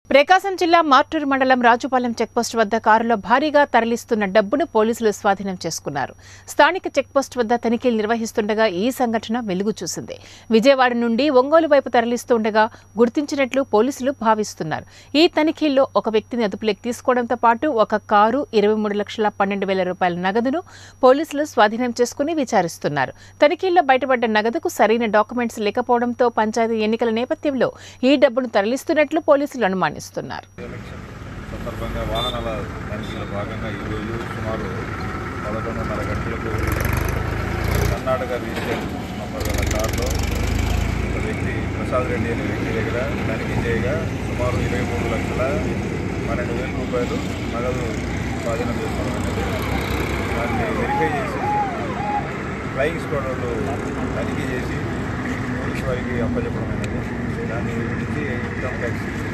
ప్రకాశం జిల్లా మార్టూరు మండలం రాజుపాలెం చెక్పోస్ట్ వద్ద కారులో భారీగా తరలిస్తున్న డబ్బును పోలీసులు స్వాధీనం చేసుకున్నారు స్థానిక చెక్పోస్ట్ వద్ద తనిఖీలు నిర్వహిస్తుండగా ఈ సంఘటన వెలుగు చూసింది విజయవాడ నుండి ఒంగోలు వైపు తరలిస్తుండగా గుర్తించినట్లు పోలీసులు భావిస్తున్నారు ఈ తనిఖీల్లో ఒక వ్యక్తిని అదుపులోకి తీసుకోవడంతో పాటు ఒక కారు ఇరవై మూడు లక్షల పన్నెండు వేల రూపాయల నగదును పోలీసులు స్వాధీనం చేసుకుని విచారిస్తున్నారు తనిఖీల్లో బయటపడ్డ నగదుకు సరైన డాక్యుమెంట్స్ లేకపోవడంతో పంచాయతీ ఎన్నికల నేపథ్యంలో ఈ డబ్బును తరలిస్తున్నట్లు పోలీసులు అనుమానిస్తున్నారు ఎలక్షన్ సందర్భంగా వాహనాల తనిఖీలో భాగంగా ఈరోజు సుమారు పదకొండున్నర గంటలకు కర్ణాటక రిజిస్టర్ నంబర్ గల కారులో ఒక వ్యక్తి ప్రసాద్ రెడ్డి అనే వ్యక్తి దగ్గర తనిఖీ చేయగా సుమారు ఇరవై మూడు లక్షల పన్నెండు వేల రూపాయలు నగదు స్వాధీనం చేసుకోవడం అనేది దాన్ని వెరిఫై చేసి ఫ్లయింగ్ స్క్వాడ్ వాళ్ళు తనిఖీ చేసి పోలీసు వారికి అప్పచెప్పడం అనేది దాన్ని గురించి ఇన్కమ్ ట్యాక్స్